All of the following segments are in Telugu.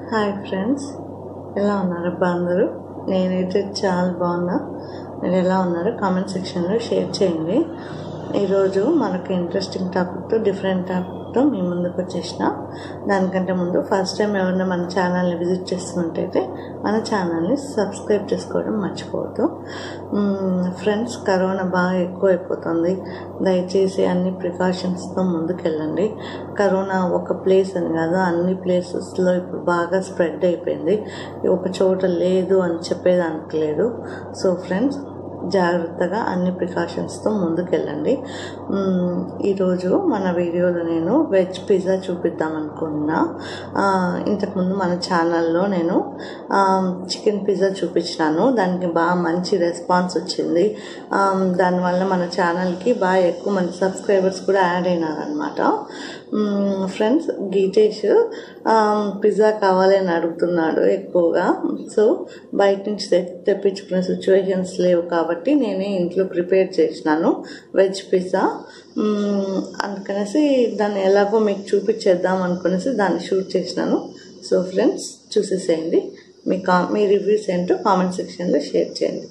హాయ్ ఫ్రెండ్స్ ఎలా ఉన్నారబ్బా అందరూ నేనైతే చాలా బాగున్నా మీరు ఎలా ఉన్నారో కామెంట్ సెక్షన్లో షేర్ చేయండి ఈరోజు మనకు ఇంట్రెస్టింగ్ టాపిక్తో డిఫరెంట్ టాపిక్తో మీ ముందుకు వచ్చేసిన దానికంటే ముందు ఫస్ట్ టైం ఎవరైనా మన ఛానల్ని విజిట్ చేస్తున్నట్టయితే మన ఛానల్ని సబ్స్క్రైబ్ చేసుకోవడం మర్చిపోవద్దు ఫ్రెండ్స్ కరోనా బాగా ఎక్కువ అయిపోతుంది దయచేసి అన్ని ప్రికాషన్స్తో ముందుకెళ్ళండి కరోనా ఒక ప్లేస్ అని కాదు అన్ని ప్లేసెస్లో ఇప్పుడు బాగా స్ప్రెడ్ అయిపోయింది ఒక చోట లేదు అని చెప్పేదానికి లేదు సో ఫ్రెండ్స్ జాగ్రత్తగా అన్ని ప్రికాషన్స్తో ముందుకెళ్ళండి ఈరోజు మన వీడియోలో నేను వెజ్ పిజ్జా చూపిద్దాం అనుకున్నా ఇంతకుముందు మన ఛానల్లో నేను చికెన్ పిజ్జా చూపించినాను దానికి బాగా మంచి రెస్పాన్స్ వచ్చింది దానివల్ల మన ఛానల్కి బాగా ఎక్కువ మంది సబ్స్క్రైబర్స్ కూడా యాడ్ అయినారనమాట ఫ్రెండ్స్ గీతేష్ పిజ్జా కావాలని అడుగుతున్నాడు ఎక్కువగా సో బయట నుంచి తెప్పించుకునే సిచ్యువేషన్స్ లేవు కాబట్టి నేనే ఇంట్లో ప్రిపేర్ చేసినాను వెజ్ పిజ్జా అందుకనేసి దాన్ని ఎలాగో మీకు చూపించేద్దాం అనుకునేసి దాన్ని షూట్ చేసినాను సో ఫ్రెండ్స్ చూసేసేయండి మీ కా మీ రివ్యూస్ ఏంటో కామెంట్ సెక్షన్లో షేర్ చేయండి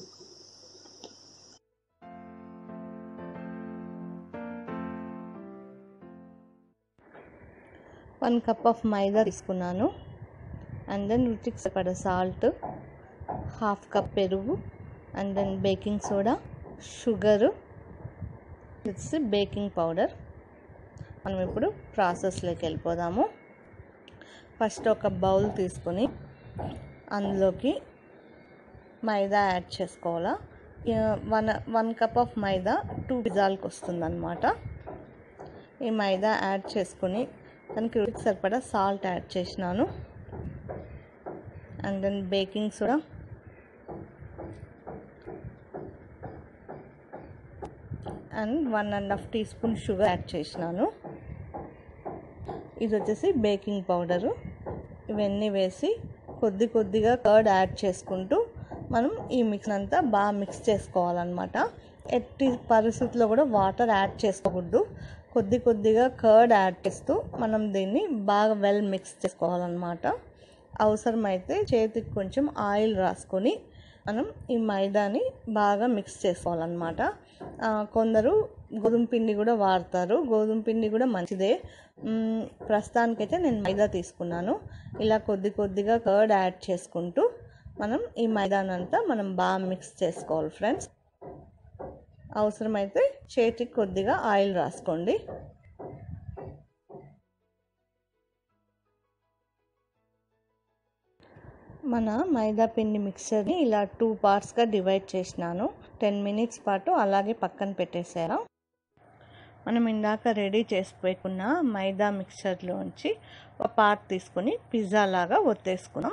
వన్ కప్ ఆఫ్ మైదా తీసుకున్నాను అండ్ దెన్ రుచికి సరిపడ సాల్ట్ హాఫ్ కప్ పెరుగు and then baking soda sugar it's baking powder మనం ఇప్పుడు ప్రాసెస్లోకి వెళ్ళిపోదాము ఫస్ట్ ఒక బౌల్ తీసుకొని అందులోకి మైదా యాడ్ చేసుకోవాలా one one cup of maida two పిజ్జాలకు వస్తుందన్నమాట ఈ మైదా యాడ్ చేసుకొని దానికి రుచికి సరిపడా సాల్ట్ యాడ్ చేసినాను and then baking soda and one and half tea teaspoon sugar add చేసినాను ఇది వచ్చేసి బేకింగ్ పౌడరు ఇవన్నీ వేసి కొద్ది కొద్దిగా కర్డ్ యాడ్ చేసుకుంటూ మనం ఈ మిక్స్ అంతా బాగా మిక్స్ చేసుకోవాలన్నమాట ఎట్టి పరిస్థితుల్లో కూడా వాటర్ యాడ్ చేసుకోకూడదు కొద్ది కొద్దిగా కర్డ్ యాడ్ చేస్తూ మనం దీన్ని బాగా వెల్ మిక్స్ చేసుకోవాలన్నమాట అవసరమైతే చేతికి కొంచెం ఆయిల్ రాసుకొని మనం ఈ మైదాని బాగా మిక్స్ చేసుకోవాలన్నమాట కొందరు గోధుమ పిండి కూడా వాడతారు గోధుమ పిండి కూడా మంచిదే ప్రస్తుతానికైతే నేను మైదా తీసుకున్నాను ఇలా కొద్ది కొద్దిగా కర్డ్ యాడ్ చేసుకుంటూ మనం ఈ మైదానంతా మనం బాగా మిక్స్ చేసుకోవాలి ఫ్రెండ్స్ అవసరమైతే చేతికి కొద్దిగా ఆయిల్ రాసుకోండి మన మైదా పిండి మిక్చర్ని ఇలా టూ పార్ట్స్గా డివైడ్ చేసినాను టెన్ మినిట్స్ పాటు అలాగే పక్కన పెట్టేసారా మనం ఇందాక రెడీ చేసి పెట్టుకున్న మైదా మిక్చర్లోంచి ఒక పార్ట్ తీసుకొని పిజ్జా లాగా ఒత్తేసుకున్నాం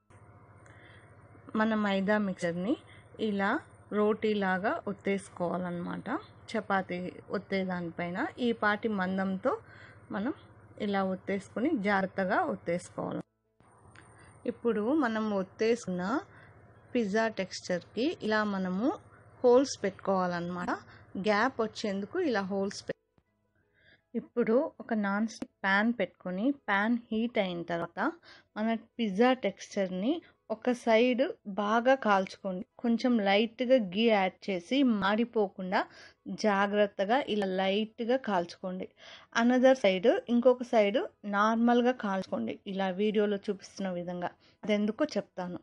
మన మైదా మిక్చర్ని ఇలా రోటీలాగా ఒత్తేసుకోవాలన్నమాట చపాతీ ఒత్తే దానిపైన ఈ పాటి మందంతో మనం ఇలా ఒత్తేసుకొని జాగ్రత్తగా ఒత్తేసుకోవాలి ఇప్పుడు మనం ఒత్తేసుకున్న పిజ్జా టెక్స్చర్కి ఇలా మనము హోల్స్ పెట్టుకోవాలన్నమాట గ్యాప్ వచ్చేందుకు ఇలా హోల్స్ పె ఇప్పుడు ఒక నాన్ స్టిక్ ప్యాన్ పెట్టుకొని ప్యాన్ హీట్ అయిన తర్వాత మన పిజ్జా టెక్స్చర్ని ఒక సైడ్ బాగా కాల్చుకోండి కొంచెం లైట్గా గీ యాడ్ చేసి మాడిపోకుండా జాగ్రత్తగా ఇలా లైట్గా కాల్చుకోండి అనదర్ సైడ్ ఇంకొక సైడ్ నార్మల్గా కాల్చుకోండి ఇలా వీడియోలో చూపిస్తున్న విధంగా అదెందుకో చెప్తాను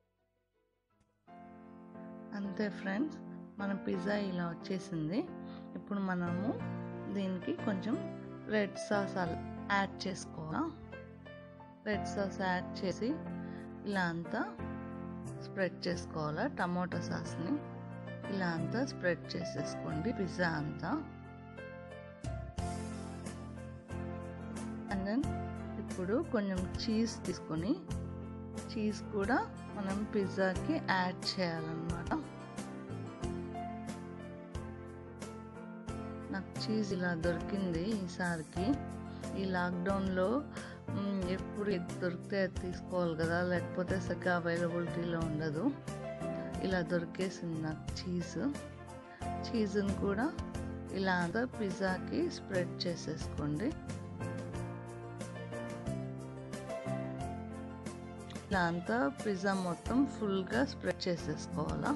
అంతే ఫ్రెండ్స్ మన పిజ్జా ఇలా వచ్చేసింది ఇప్పుడు మనము దీనికి కొంచెం రెడ్ సాస్ యాడ్ చేసుకోవాలా రెడ్ సాస్ యాడ్ చేసి ఇలా అంతా స్ప్రెడ్ చేసుకోవాలా టమాటో సాస్ని ఇలా అంతా స్ప్రెడ్ చేసేసుకోండి పిజ్జా అంతా అండ్ దెన్ ఇప్పుడు కొంచెం చీజ్ తీసుకొని చీజ్ కూడా మనం పిజ్జాకి యాడ్ చేయాలన్నమాట నాకు చీజ్ ఇలా దొరికింది ఈసారికి ఈ లాక్డౌన్లో ఎప్పుడు ఏది దొరికితే అది తీసుకోవాలి కదా లేకపోతే సరిగ్గా అవైలబిలిటీలో ఉండదు ఇలా దొరికేసింది నాకు చీజ్ చీజ్ని కూడా ఇలా అంతా పిజ్జాకి స్ప్రెడ్ చేసేసుకోండి ఇలా అంతా పిజ్జా మొత్తం ఫుల్గా స్ప్రెడ్ చేసేసుకోవాలా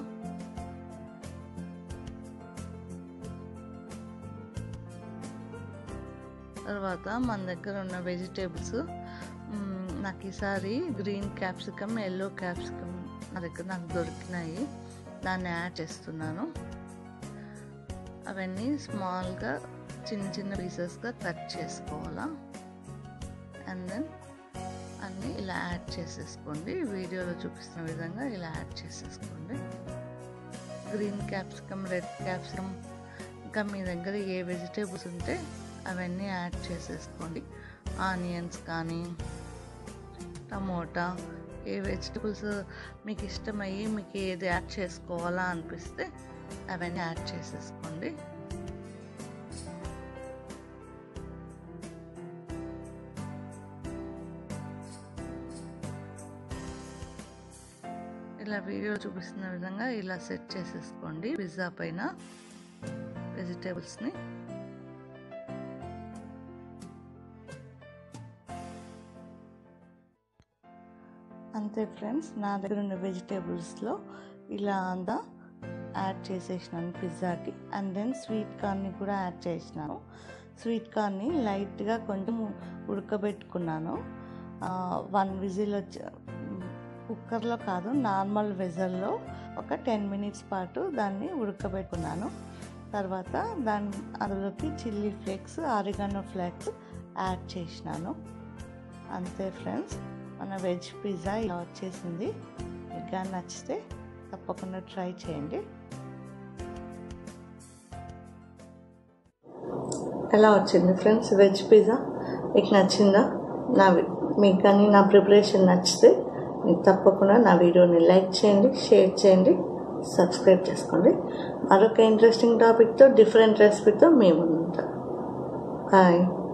తర్వాత మన దగ్గర ఉన్న వెజిటేబుల్స్ నాకు ఈసారి గ్రీన్ క్యాప్సికమ్ ఎల్లో క్యాప్సికమ్ నా దగ్గర నాకు దొరికినాయి దాన్ని యాడ్ చేస్తున్నాను అవన్నీ స్మాల్గా చిన్న చిన్న పీసెస్గా కట్ చేసుకోవాలా అండ్ దెన్ అన్నీ ఇలా యాడ్ చేసేసుకోండి వీడియోలో చూపిస్తున్న విధంగా ఇలా యాడ్ చేసేసుకోండి గ్రీన్ క్యాప్సికమ్ రెడ్ క్యాప్సికమ్ ఇంకా మీ దగ్గర ఏ వెజిటేబుల్స్ ఉంటే అవన్నీ యాడ్ చేసేసుకోండి ఆనియన్స్ కానీ టమోటా ఏ వెజిటబుల్స్ మీకు ఇష్టమయ్యి మీకు ఏది యాడ్ చేసుకోవాలా అనిపిస్తే అవన్నీ యాడ్ చేసేసుకోండి ఇలా వీడియో చూపిస్తున్న విధంగా ఇలా సెట్ చేసేసుకోండి పిజ్జా పైన వెజిటేబుల్స్ని అంతే ఫ్రెండ్స్ నా దగ్గర ఉన్న వెజిటేబుల్స్లో ఇలా అంతా యాడ్ చేసేసినాను పిజ్జాకి అండ్ దెన్ స్వీట్ కార్న్ని కూడా యాడ్ చేసినాను స్వీట్ కార్న్ని లైట్గా కొంచెం ఉడకబెట్టుకున్నాను వన్ విజిల్ వచ్చి కుక్కర్లో కాదు నార్మల్ వెజల్లో ఒక టెన్ మినిట్స్ పాటు దాన్ని ఉడకబెట్టుకున్నాను తర్వాత దాని అందులోకి chilli flakes oregano flakes add చేసినాను అంతే ఫ్రెండ్స్ మన వెజ్ పిజ్జా ఇలా వచ్చేసింది ఇంకా నచ్చితే తప్పకుండా ట్రై చేయండి ఎలా వచ్చింది ఫ్రెండ్స్ వెజ్ పిజ్జా మీకు నచ్చిందా నా మీకు కానీ నా ప్రిపరేషన్ నచ్చితే మీకు తప్పకుండా నా వీడియోని లైక్ చేయండి షేర్ చేయండి సబ్స్క్రైబ్ చేసుకోండి మరొక ఇంట్రెస్టింగ్ టాపిక్తో డిఫరెంట్ రెసిపీతో మేము ఉంటాం బాయ్